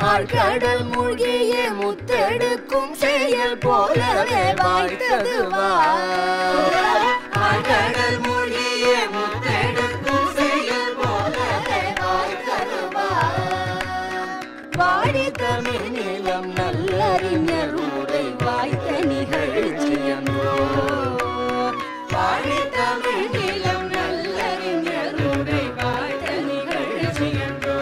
ஆழ்கடல் மூழ்கிய முத்தெடுக்கும் செயல் போலவே வாய்த்தது ஆழ்கடல் மூழ்கிய முத்தெடுக்கும் செயல் போலவே வாய்த்தது வாடி தமிழ் நிலம் நல்லறிஞர் உரை வாய்த்த நிகழ்ச்சியன்றோ வாடி தமிழ் நிலம் நல்லறிஞர் உரை வாய்த்த நிகழ்ச்சியன்றோ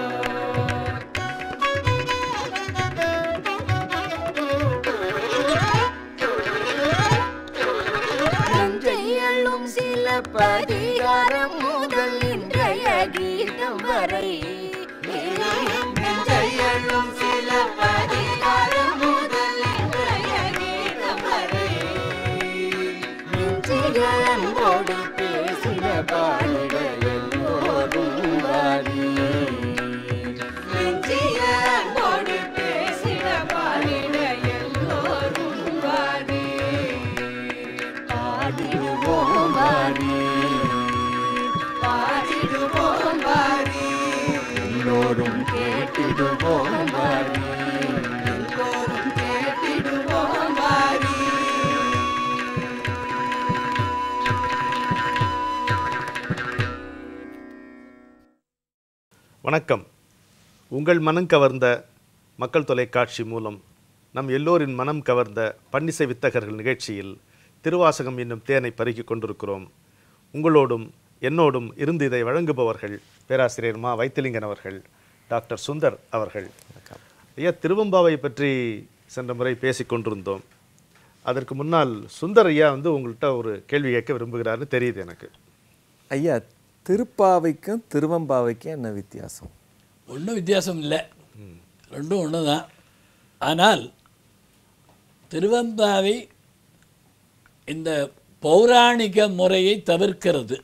நஞ்சையள்ளும் சில பதிகாரம் முதல் இன்றைய கீதம் வரை நஞ்சையள்ளும் சில பதிகாரம் முதல் இன்றைய கீதம் வரை நெஞ்சிகளோடு பேசின பாடிட எல்லோரும் வாரி நெஞ்சிகளோடு பேசின பாடிட எல்லோரும் வாரி பாடிடுவோம் வாரி பாடிடுவோம் வாரி எல்லோரும் கேட்டிடுவோம் வாரி எல்லோரும் கேட்டிடுவோம் வாரி வணக்கம் உங்கள் மனம் கவர்ந்த மக்கள் தொலைக்காட்சி மூலம் நம் எல்லோரின் மனம் கவர்ந்த பன்னிசை வித்தகர்கள் நிகழ்ச்சியில் திருவாசகம் என்னும் தேனை பருகிக் கொண்டிருக்கிறோம் உங்களோடும் என்னோடும் இருந்து இதை வழங்குபவர்கள் பேராசிரியர் மா வைத்திலிங்கன் அவர்கள் டாக்டர் சுந்தர் அவர்கள் ஐயா திருவம்பாவை பற்றி சென்ற முறை பேசிக் கொண்டிருந்தோம் அதற்கு முன்னால் சுந்தர் ஐயா வந்து உங்கள்கிட்ட ஒரு கேள்வி கேட்க விரும்புகிறாருன்னு தெரியுது எனக்கு ஐயா திருப்பாவைக்கும் திருவம்பாவைக்கும் என்ன வித்தியாசம் ஒன்றும் வித்தியாசம் இல்லை ரெண்டும் ஒன்று தான் ஆனால் திருவம்பாவை இந்த பௌராணிக முறையை தவிர்க்கிறது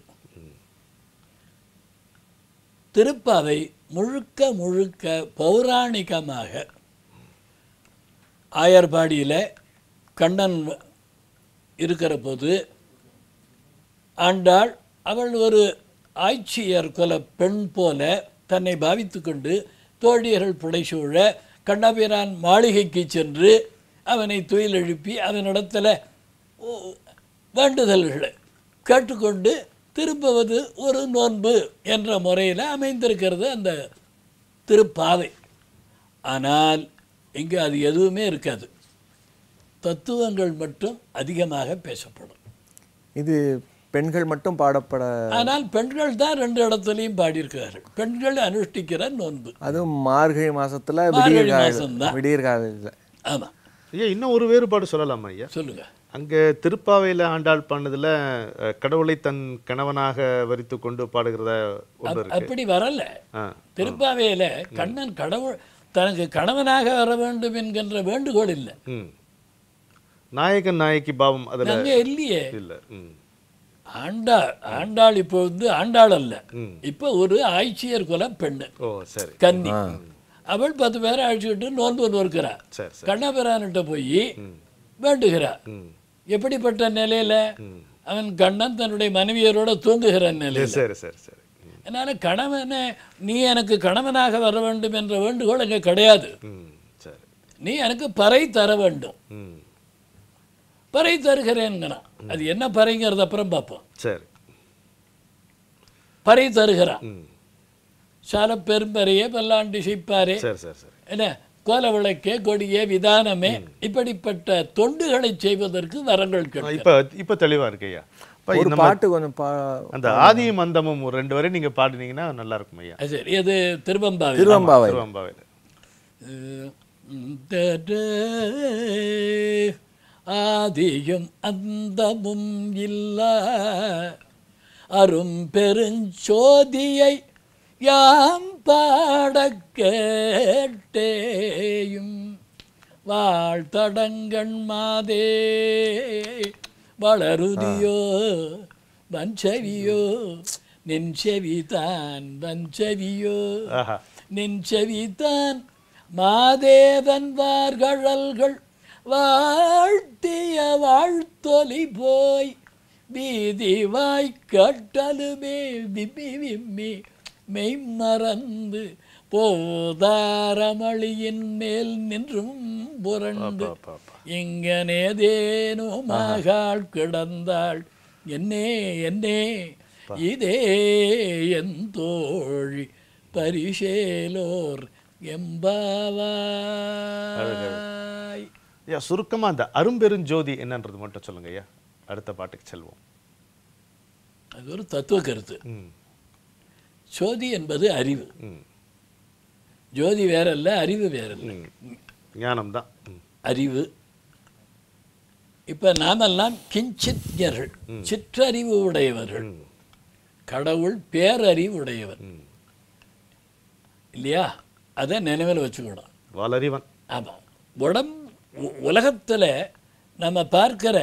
திருப்பாவை முழுக்க முழுக்க பௌராணிகமாக ஆயர்பாடியில் கண்ணன் இருக்கிற போது ஆண்டாள் அவள் ஒரு ஆட்சியர் குல பெண் போல தன்னை பாவித்து கொண்டு தோழியர்கள் புடைசூழ கண்ணபிரான் மாளிகைக்கு சென்று அவனை துயில் எழுப்பி அவனிடத்தில் ஓ- வேண்டுதல்களை கேட்டுக்கொண்டு திரும்புவது ஒரு நோன்பு என்ற முறையில் அமைந்திருக்கிறது அந்த திருப்பாவை ஆனால் இங்கே அது எதுவுமே இருக்காது தத்துவங்கள் மட்டும் அதிகமாக பேசப்படும் இது பெண்கள் மட்டும் பாடப்பட ஆனால் பெண்கள் தான் ரெண்டு இடத்துலையும் பாடியிருக்கிறார்கள் பெண்கள் அனுஷ்டிக்கிற நோன்பு அதுவும் மார்கழி மாசத்துல மார்கழி விடியற் மாசம்தான். விடியற் காலையில் ஆமாம் ஐயா இன்னும் ஒரு வேறுபாடு சொல்லலாமா ஐயா சொல்லுங்க அங்கே திருப்பாவையில் ஆண்டாள் பாடினதுல அஹ், கடவுளை தன் கணவனாக வரித்து கொண்டு பாடுகிறத ஒன்று இருக்கு அப்படி வரல ஆ திருப்பாவையில் கண்ணன் கடவுள் தனக்கு கணவனாக வர வேண்டும் என்கின்ற வேண்டுகோள் இல்லை ம் நாயகன் நாயகி பாவம் அதில் அங்கே இல்லையே இல்லை ம் ஆண்டாள் ஆண்டாள் இப்போ வந்து ஆண்டாள் அல்ல ம். இப்போ ஒரு ஆய்ச்சியர் குல பெண்ணு ஓ சரி கன்னி அவள் பத்து பேரை அழைச்சிக்கிட்டு நோன்பு நோக்கிறா சரி சரி கண்ணபிரான்கிட்ட போய் வேண்டுகிறா ம் எப்படிப்பட்ட நிலையில அவன் கண்ணன் தன்னுடைய மனைவியரோட தூங்குகிற நிலையில் சரி சரி சரி ம், அதனால கணவனே நீ எனக்கு கணவனாக வர வேண்டும் என்ற வேண்டுகோள் அங்கே கிடையாது ம் சரி நீ எனக்கு பறை தர வேண்டும் ம் பறை தருகிறேன்கிறான் அது என்ன பறைங்கிறது அப்புறம் பார்ப்போம் சரி பறை தருகிறான் ம் சால பெரும்பறையே பல்லாண்டு செய்ப்பாரே சரி சரி சரி என்ன கோல விளக்கே கொடியே விதானமே இப்படிப்பட்ட தொண்டுகளை செய்வதற்கு வரங்கள் ஆ, கிடைக்கும் இப்ப இப்ப தெளிவா இருக்கு ஐயா இப்ப ஒரு நம்ம பாட்டு கொஞ்சம் பா அந்த ஆதியும் அந்தமும் ஒரு ரெண்டு வரை நீங்க பாடினீங்கன்னா நல்லா இருக்கும் ஐயா அது சரி இது திருவம்பாவை திருவம்பாவை திருவம்பாவையில் ஆதியும் அந்தமும் இல்ல அரும் பெருஞ்சோதியை யாம் பாடக் கேட்டேயும் வாழ்த்தடங்கண் மாதே வளருதியோ வஞ்சவியோ நின் செவிதான் வஞ்சவியோ ஆஹா நின் செவிதான் மாதேவன் வார்கழல்கள் வாழ்த்திய வாழ்த்தொலி போய் வீதி வாய் கட்டலுமே விம்மி விம்மி மெய்மறந்து போதாரமளியின் மேல் நின்றும் புரண்டு இங்கனேதேனோ மகாள் கிடந்தாள் என்னே என்னே இதே என் தோழி பரிசேலோர் எம்பாவாய் ஐயா சுருக்கமா அந்த அரும்பெருஞ்சோதி என்னன்றது மட்டும் சொல்லுங்க ஐயா அடுத்த பாட்டுக்கு செல்வோம் அது ஒரு தத்துவ கருத்து ம் சோதி என்பது அறிவு ம் ஜோதி வேறல்ல அறிவு வேறல்ல ம் ஞானம்தான் ம் அறிவு இப்ப நாமெல்லாம் கிஞ்சித்யர்கள் சிற்றறிவு உடையவர்கள் ம். கடவுள் பேரறிவு உடையவர் ம். இல்லையா அதை நினைவில் வச்சுக்கணும் வளறிவன் ஆமாம் உடம் உ- உலகத்துல நம்ம பார்க்கிற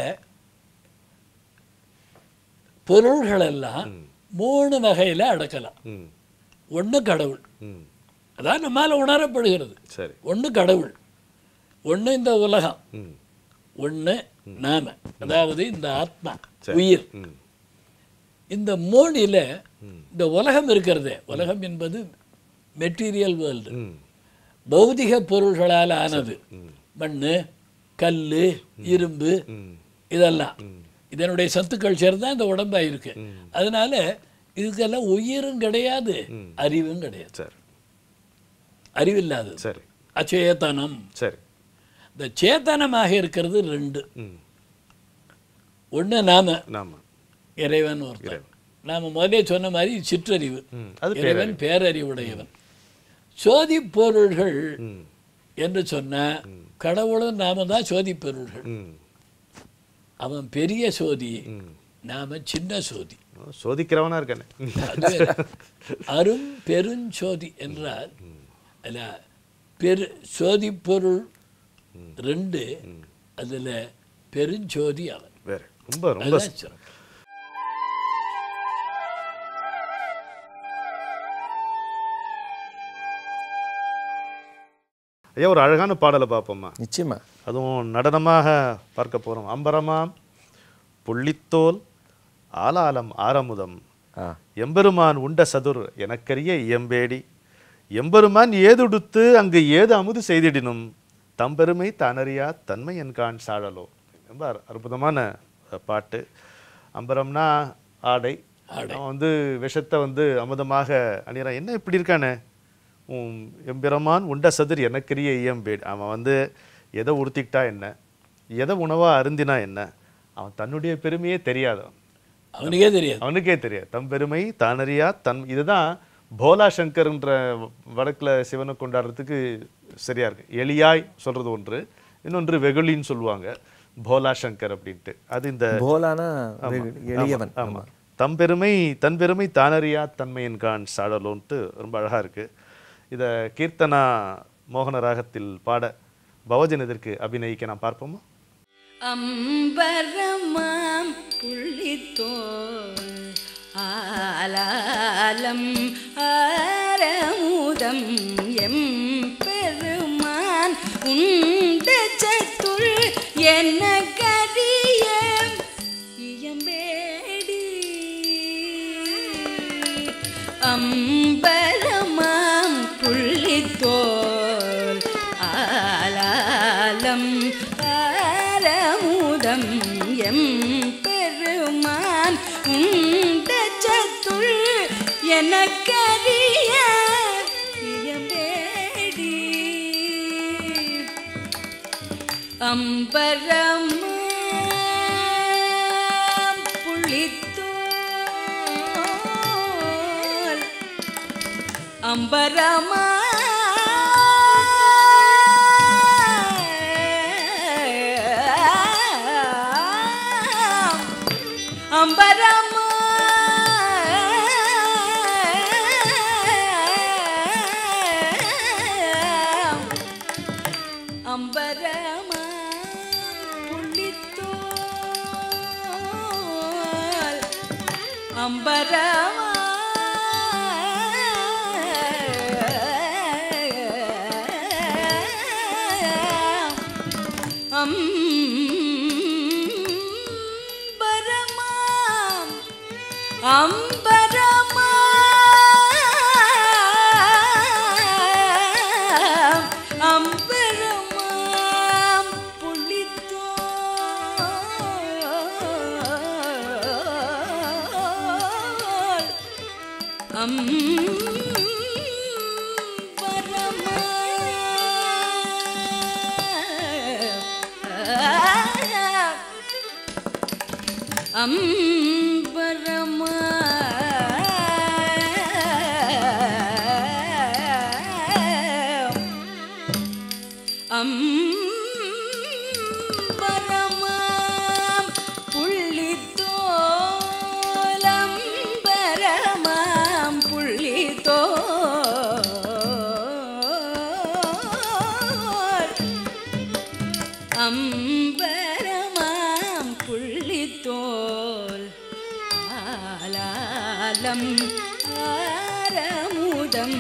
பொருள்கள் எல்லாம் மூணு வகையில அடக்கலாம் ம் ஒண்ணு கடவுள் ம் அதான் நம்மால உணரப்படுகிறது சரி ஒண்ணு கடவுள் ஒண்ணு இந்த உலகம் ம் ஒண்ணு நாம அதாவது இந்த ஆத்மா சரி. உயிர் ம் இந்த மூணில இந்த உலகம் இருக்கிறதே உலகம் என்பது மெட்டீரியல் வேர்ல்டு ம் பௌதிக பொருள்களால் ஆனது மண்ணு கல்லு இரும்பு ம் இதெல்லாம் இதனுடைய சத்துக்கள் சேர்ந்து தான் இந்த உடம்பா இருக்கு அதனால இதுக்கெல்லாம் உயிரும் கிடையாது அறிவும் கிடையாது சரி அறிவில்லாதது சரி அச்சேதனம் சரி இந்த சேத்தனமாக இருக்கிறது ரெண்டு ம் ஒண்ணு நாம நாம இறைவன் ஒருத்தன் நாம முதலே சொன்ன மாதிரி சிற்றறிவு ம் அது இறைவன் பேரறிவுடையவன் சோதி பொருள்கள் ம் என்று சொன்னா கடவுளும் நாம தான் சோதி பொருள்கள் ம் அவன் பெரிய சோதி ம் நாம சின்ன சோதி சோதிக்கிறவனா இருக்கானே அது வேற. அரும் பெருஞ்சோதி என்றால் அல்ல பெரு சோதி பொருள் ரெண்டு அதுல பெருஞ்சோதி அவன் வேற ரொம்ப ரொம்ப அதுதான் சிறப்பு. ஐயா ஒரு அழகான பாடலை பார்ப்போம்மா நிச்சயமா அதுவும் நடனமாக பார்க்க போறோம் அம்பரமாம் புள்ளித்தோல் ஆலாலம் ஆரமுதம் ஆ எம்பெருமான் உண்ட சதுர் எனக்கரிய இயம்பேடி எம்பெருமான் ஏதுடுத்து அங்கு ஏது அமுது செய்திடினும் தம்பெருமை தானறியா தன்மை என்கான் சாழலோ ரொம்ப அற்- அற்புதமான அஹ், பாட்டு அம்பரம்னா ஆடை அவன் வந்து விஷத்தை வந்து அமுதமாக அணியறான் என்ன இப்படி இருக்கானே உம் எம்பெருமான் உண்ட சதுர் எனக்கரிய இயம்பேடு அவன் வந்து எதை உடுத்திக்கிட்டா என்ன எதை உணவா அருந்தினா என்ன அவன் தன்னுடைய பெருமையே தெரியாதவன் அவனுக்கே தெரியாது அவனுக்கே தெரியாது தம் பெருமை தானறியா தன் இதுதான் போலா சங்கர்ன்ற வடக்குல சிவனை கொண்டாடுறதுக்கு சரியா இருக்கு எளியாய் சொல்றது ஒன்று இன்னொன்று வெகுளின்னு சொல்லுவாங்க போலா சங்கர் அப்படின்ட்டு அது இந்த போலானா வெகு- எளியவன் ஆமா தம் பெருமை தன் பெருமை தானறியா தன்மையின் கான் சாடலோன்ட்டு ரொம்ப அழகா இருக்கு இத கீர்த்தனா மோகன ராகத்தில் பாட பவஜன் எதற்கு அபிநயிக்க நான் பார்ப்போமா அம்பரமாம் புள்ளித்தோல் ஆலாலம் ஆரமுதம் எம் பெருமான் உண்ட சத்துள் என்ன கரிய இயம்பேடி அம்பரமாம் புள்ளித்தோல் ஆலாலம் ஆரமுதம் எம் பெருமான் உண்ட சத்துள் எனக்கரிய இயம்பேடி அம்பரம் புள்ளித்தோல் அம்பரமா அம்பரமா அம்பரமா புள்ளித்தோல் அம்பரமா அம்பரமா அம்பரமாம் புள்ளித்தோலம்பரமாம் புள்ளித்தோல் அம்பரமாம் புள்ளித்தோல் ஆலாலம் ஆரமுதம்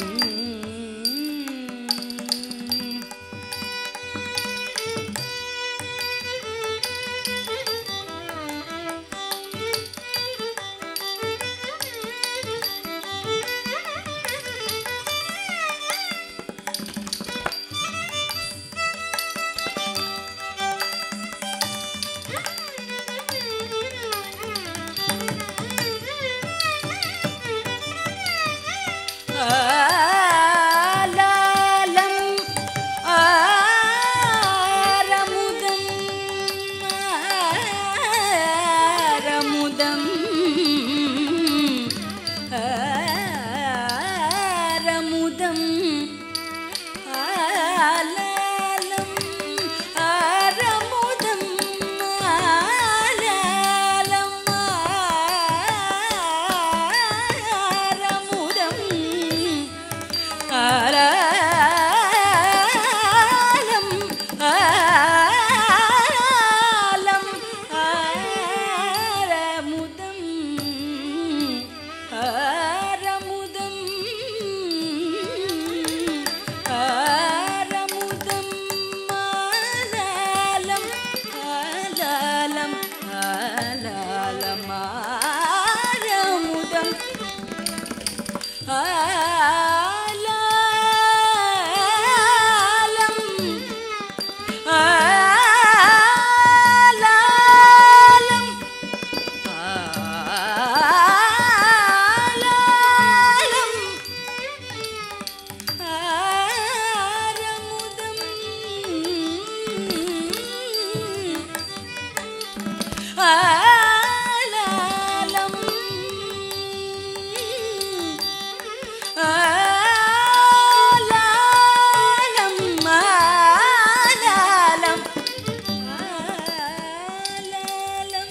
ஆலாலம் ஆரமுதம் ஆரமுதம் ஆரமுதம் ஆலாலம் ஆரமுதம் ஆலாலம் ஆரமுதம் ஆலம் ஆலம் ஆரமுதம் ஆரமுதம் ஆரமுதம் ஆலாலம் ஆலாலம் ஆலாலம் ஆரமுதம் ஆலாலம் ஆலாலம் ஆலாலம் ஆரமுதம் ஆலாலம் ஆலாலம் ஆலாலம் ஆலாலம்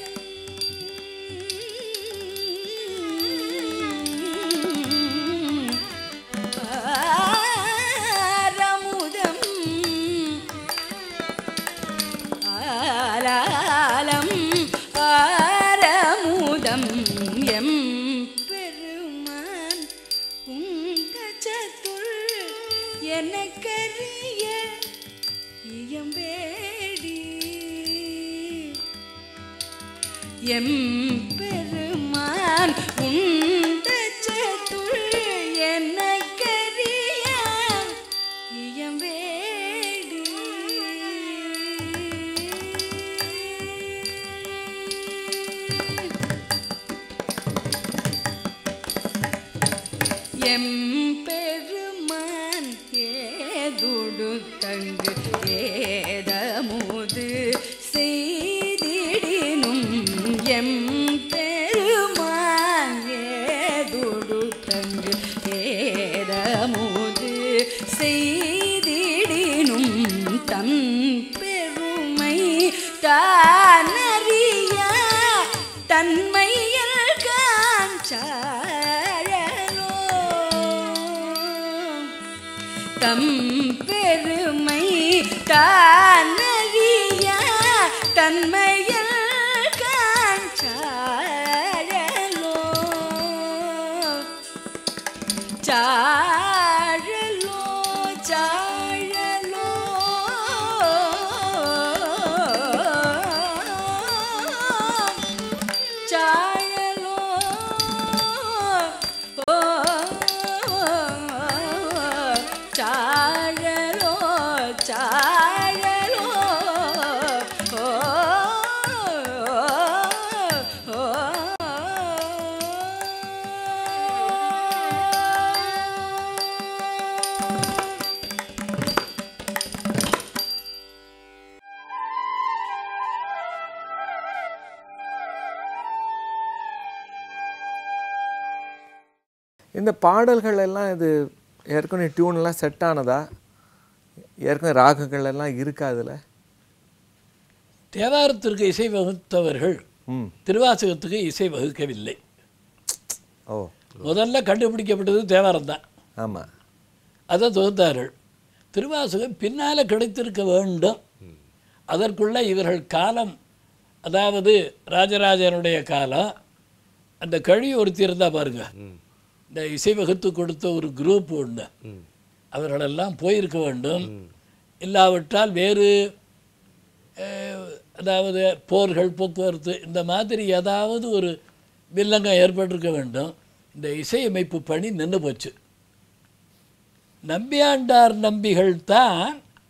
ஆரமுதம் ஆலாலம் ஆரமுதம் எம் பெருமான் உங்கச்சத்துள் எனக்கரிய இயம்பேடி எம் பெருமான் உண்டச்சத்துள் எனக்கரிய இயம்பேடி எம்பெருமான் ஏதுடு தங்கு ஏதமுது செய்திடினும் எம்பெருமான் ஏதுடு தங்கு ஏதமுது செய்திடினும் தன் பெருமை தானறிய தன்மையில் காஞ்சாழலோ தம் பெருமை தானறிய தன்மையில் காஞ்சாழலோ சாழலோ சாழலோ சாழலோ ஓ சாழலோ சாழலோ ஓ ஓ இந்த பாடல்கள் எல்லாம் இது ஏற்கனவே டியூன்லாம் செட் ஆனதா ஏற்கனவே ராகங்கள் எல்லாம் இருக்கா அதில் தேவாரத்திற்கு இசை வகுத்தவர்கள் ம் திருவாசகத்துக்கு இசை வகுக்கவில்லை ஓ முதல்ல கண்டுபிடிக்கப்பட்டது தேவாரம் தான் ஆமாம் அதை தொகுத்தார்கள் திருவாசகம் பின்னால் கிடைத்திருக்க வேண்டும் அதற்குள்ள இவர்கள் காலம் அதாவது ராஜராஜனுடைய காலம் அந்த கழி ஒருத்தி இருந்தா பாருங்க இந்த இசை வகுத்து கொடுத்த ஒரு குரூப் ஒன்று அவர்களெல்லாம் போயிருக்க வேண்டும் இல்லாவிட்டால் வேறு அஹ், அதாவது போர்கள் போக்குவரத்து இந்த மாதிரி ஏதாவது ஒரு வில்லங்கம் ஏற்பட்டிருக்க வேண்டும் இந்த இசையமைப்பு பணி நின்று போச்சு நம்பியாண்டார் நம்பிகள் தான்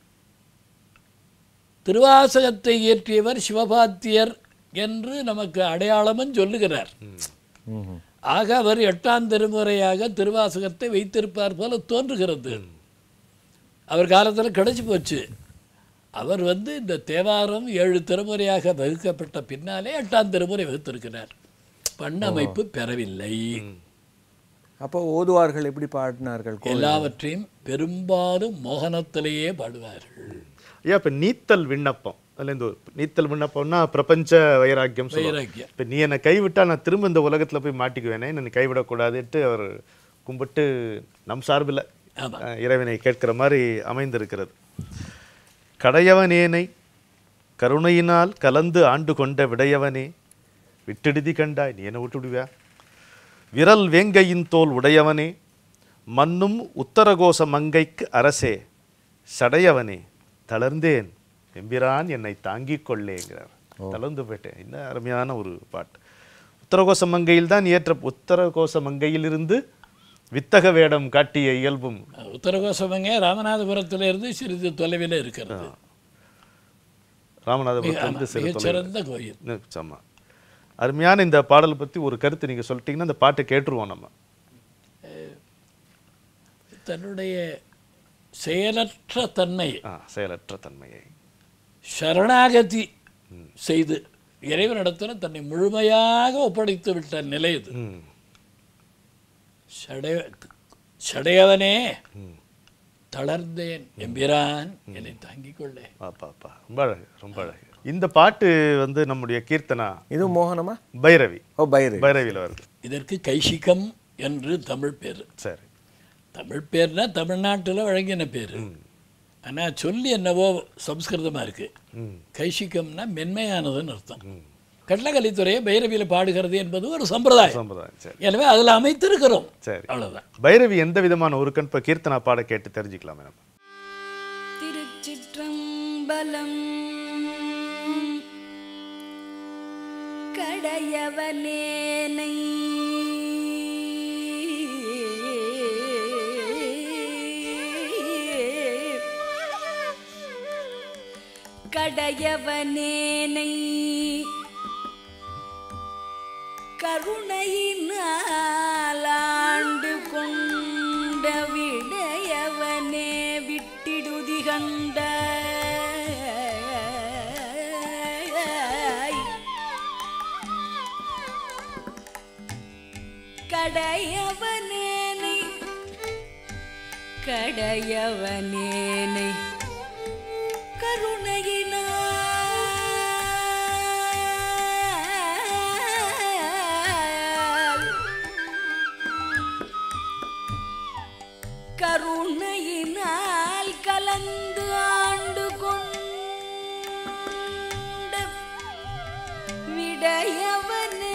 திருவாசகத்தை இயற்றியவர் சிவபாத்தியர் என்று நமக்கு அடையாளமும் சொல்லுகிறார் ம் ஆக அவர் எட்டாம் திருமுறையாக திருவாசகத்தை வைத்திருப்பார் போல தோன்றுகிறது அவர் காலத்தில் கிடைச்சி போச்சு அவர் வந்து இந்த தேவாரம் ஏழு திருமுறையாக வகுக்கப்பட்ட பின்னாலே எட்டாம் திருமுறை வகுத்திருக்கிறார் பண்ணமைப்பு பெறவில்லை அப்போ ஓதுவார்கள் எப்படி பாடினார்கள் கோ- எல்லாவற்றையும் பெரும்பாலும் மோகனத்திலேயே பாடுவார்கள் ஐயா இப்போ நீத்தல் விண்ணப்பம் அதுல இந்த ஒரு நீத்தல் விண்ணப்பம்னா பிரபஞ்ச வைராக்கியம் சொல்லுவாங்க வைராக்கியம் இப்போ நீ என்னை கைவிட்டா நான் திரும்ப இந்த உலகத்துல போய் மாட்டிக்குவேனே என்னை கைவிடக்கூடாதுன்ட்டு அவர் கும்பிட்டு நம் சார்பில் ஆமா. அஹ், இறைவனை கேட்கிற மாதிரி அமைந்திருக்கிறது கடையவனேனை கருணையினால் கலந்து ஆண்டு கொண்ட விடையவனே விட்டெடுதி கண்டாய் நீ என்ன விட்டு விடுவியா விரல் வேங்கையின் தோல் உடையவனே மன்னும் உத்தரகோச மங்கைக்கு அரசே சடையவனே தளர்ந்தேன் எம்பிரான் என்னை தாங்கிக் கொள்ளேங்கிறார் தளர்ந்து போயிட்டேன் என்ன அருமையான ஒரு பாட்டு உத்தரகோச மங்கையில் தான் ஏற்ற உத்தரகோச மங்கையிலிருந்து வித்தக வேடம் காட்டிய இயல்பும் உத்தரகோசமங்க ராமநாதபுரத்திலிருந்து சிறிது தொலைவில் இருக்கிறது ராமநாதபுரத்திலிருந்து சிறு தொலைவில். மிகச்சிறந்த கோயில் நிச்சயமா அருமையான இந்த பாடல் பத்தி ஒரு கருத்து நீங்க சொல்லிட்டீங்கன்னா அந்த பாட்டை கேட்டுருவோம் நம்ம தன்னுடைய செயலற்ற தன்மை ஆ, செயலற்ற தன்மையை சரணாகதி செய்து இறைவனிடத்தில் தன்னை முழுமையாக ஒப்படைத்து விட்ட நிலை இது ம் சடைய சடையவனே தளர்ந்தேன் எம்பிரான் என்னை தாங்கிக் கொள்ளே பாப்பா ரொம்ப அழகு ரொம்ப அழகு இந்த பாட்டு வந்து நம்முடைய கீர்த்தனா இது மோகனமா பைரவி ஓ பைரு பைரவியில் வருது இதற்கு கைசிகம் என்று தமிழ் பேர் சரி தமிழ் பேர்னா தமிழ்நாட்டில் வழங்கின பேர் ஆனால் சொல்லி என்னவோ சம்ஸ்கிருதமாக இருக்கு ம் கைசிகம்னா மென்மையானதுன்னு அர்த்தம் கட்டளக்கலித்துறையை பைரவியில் பாடுகிறது என்பது ஒரு சம்பிரதாயம் சம்பிரதாயம் சரி எனவே அதில் அமைத்திருக்கிறோம் சரி அவ்வளவுதான் பைரவி எந்த விதமான ஒரு கண் இப்போ கீர்த்தனா பாட கேட்டு தெரிஞ்சுக்கலாமே நம்ம திருச்சிற்றம்பலம் கடையவனேனை கடையவனேனை கருணையினால் ஆண்டு கொண்ட விடையவனே விட்டிடுதி கண்ட கடையவனேனை கடையவனேனை கருணையினால் கருணையினால் கலந்து ஆண்டு கொண்ட விடையவனே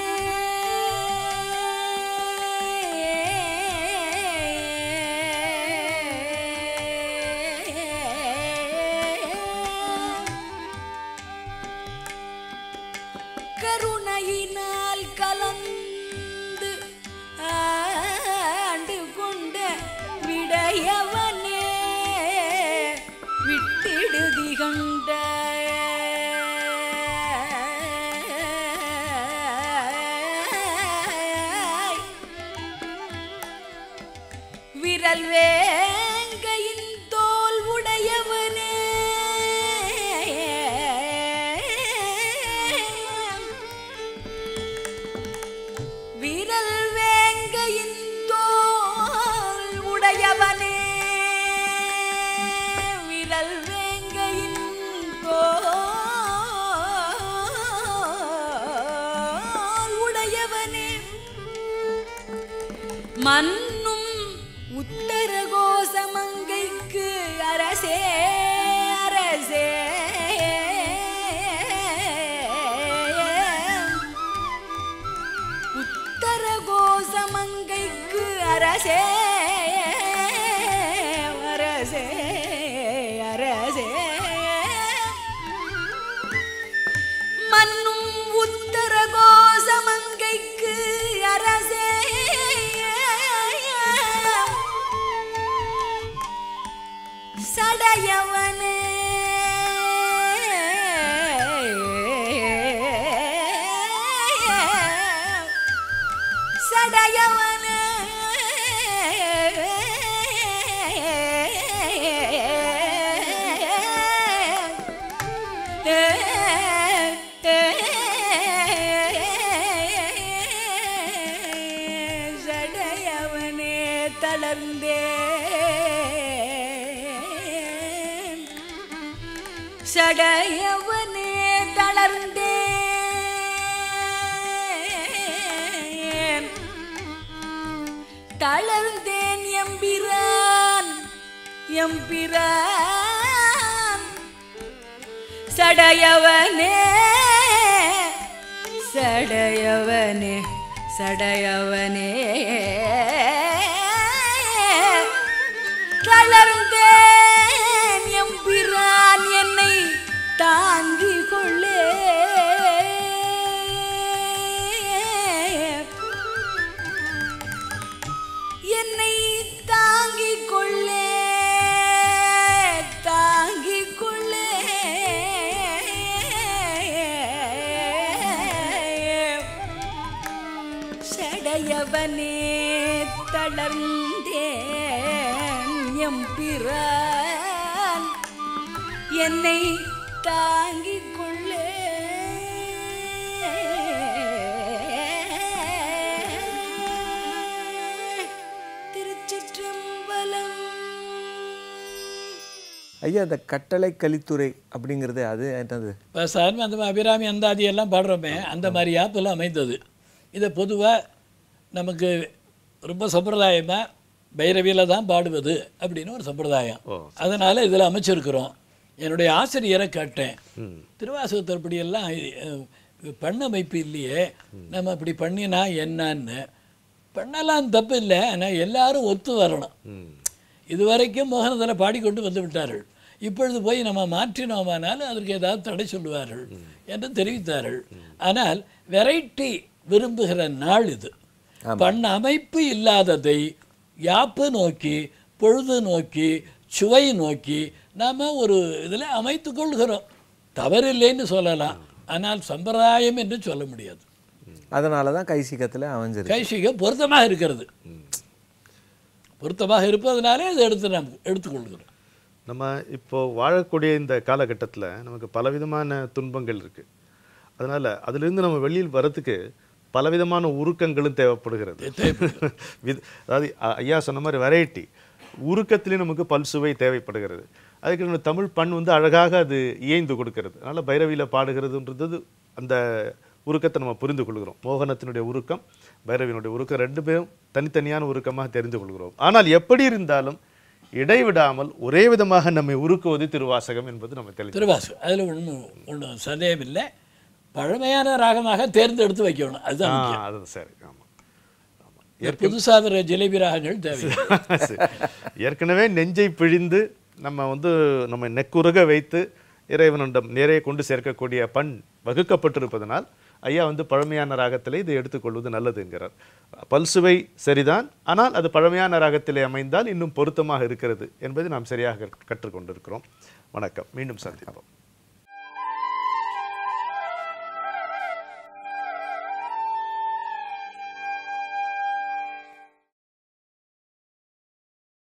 கருணையினால் கலந்து ஆண்டு கொண்ட விடையவனே விட்டிடுதி கண்ட விரல் வேங்கையின் தோல் உடையவனே விரல் வேங்கையின் தோல் மன்னும் உத்தர கோசமங்கைக்கு அரசே அரசே உத்தர கோசமங்கைக்கு அரசே அரசே அரசே மன்னும் உத்தர கோசமங்கைக்கு அரசே சடையவனே சடையவனே சடையவனே தளர்ந்தேன் சடையவனே தளர்ந்தேன் தளர்ந்தேன் எம்பிரான் எம்பிரான் சடையவனே சடையவனே சடையவனே தளர்ந்தேன் எம்பிரான் என்னை தாங்கிக் கொள்ளே என்னை தாங்கிக் கொள்ளே தாங்கிக் கொள்ளே சடையவனே தளர்ந்தேன் எம்பிரான் என்னை தாங்கிக் கொள்ளே திருச்சிற்றம்பலம் ஐயா அந்த கட்டளை கலித்துறை அப்படிங்கிறது அது என்னது இப்போ சாதாரண அந்த அபிராமி அந்தாதி எல்லாம் பாடுறோமே அந்த மாதிரி ஆப்பில் அமைந்தது இதை பொதுவாக நமக்கு ரொம்ப சம்பிரதாயமாக பைரவியில் தான் பாடுவது அப்படின்னு ஒரு சம்பிரதாயம் அதனால் இதில் அமைச்சிருக்கிறோம் என்னுடைய ஆசிரியரை கேட்டேன் திருவாசகத்திற்படியெல்லாம் அஹ், பண்ணமைப்பு இல்லையே நம்ம இப்படி பண்ணினா என்னன்னு பண்ணலாம் தப்பு இல்லை ஆனால் எல்லாரும் ஒத்து வரணும் இதுவரைக்கும் மோகனத்தில் பாடிக்கொண்டு வந்து விட்டார்கள் இப்பொழுது போய் நம்ம மாற்றினோமானால் அதற்கு ஏதாவது தடை சொல்லுவார்கள் என்று தெரிவித்தார்கள் ஆனால் வெரைட்டி விரும்புகிற நாள் இது பண்ண அமைப்பு இல்லாததை யாப்பு நோக்கி பொழுது நோக்கி சுவை நோக்கி நாம் ஒரு இதில் அமைத்து கொள்கிறோம் தவறில்லைன்னு சொல்லலாம் ஆனால் சம்பிரதாயம் என்று சொல்ல முடியாது அதனால தான் கைசிகத்தில் அமைஞ்சிருக்கு கைசிகம் பொருத்தமாக இருக்கிறது பொருத்தமாக இருப்பதனாலே அதை எடுத்து நாம் எடுத்துக்கொள்கிறோம் நம்ம இப்போ வாழக்கூடிய இந்த காலகட்டத்தில் நமக்கு பலவிதமான துன்பங்கள் இருக்கு அதனால அதிலிருந்து நம்ம வெளியில் வரதுக்கு பலவிதமான உருக்கங்களும் தேவைப்படுகிறது வித்- அதாவது அ- ஐயா சொன்ன மாதிரி வெரைட்டி உருக்கத்திலையும் நமக்கு பல்சுவை தேவைப்படுகிறது அதுக்கு நம்ம தமிழ் பண் வந்து அழகாக அது இயைந்து கொடுக்கிறது அதனால பைரவியில் பாடுகிறதுன்றது அந்த உருக்கத்தை நம்ம புரிந்து கொள்கிறோம் மோகனத்தினுடைய உருக்கம் பைரவியினுடைய உருக்கம் ரெண்டு பேரும் தனித்தனியான உருக்கமாக தெரிந்து கொள்கிறோம் ஆனால் எப்படி இருந்தாலும் இடைவிடாமல் ஒரே விதமாக நம்மை உருக்குவது திருவாசகம் என்பது நம்ம தெளிவு திருவாசு அதில் ஒன்றும் ஒன்றும் சந்தேகம் இல்லை பழமையான ராகமாக தேர்ந்தெடுத்து வைக்கணும் அதுதான் முக்கியம். அது சரி ஆமாம் இந்த புதுசா வர ஜிலேபி ராகங்கள் தேவை சரி. ஏற்கனவே நெஞ்சை பிழிந்து நம்ம வந்து நம்ம நெக்குருக வைத்து இறைவனிடம் நேரே கொண்டு சேர்க்கக்கூடிய பண் வகுக்கப்பட்டிருப்பதனால் ஐயா வந்து பழமையான ராகத்திலே இதை எடுத்துக்கொள்வது நல்லதுங்கிறார் பல்சுவை சரிதான் ஆனால் அது பழமையான ராகத்திலே அமைந்தால் இன்னும் பொருத்தமாக இருக்கிறது என்பதை நாம் சரியாக கற்றுக்கொண்டிருக்கிறோம் வணக்கம் மீண்டும் சந்திப்போம்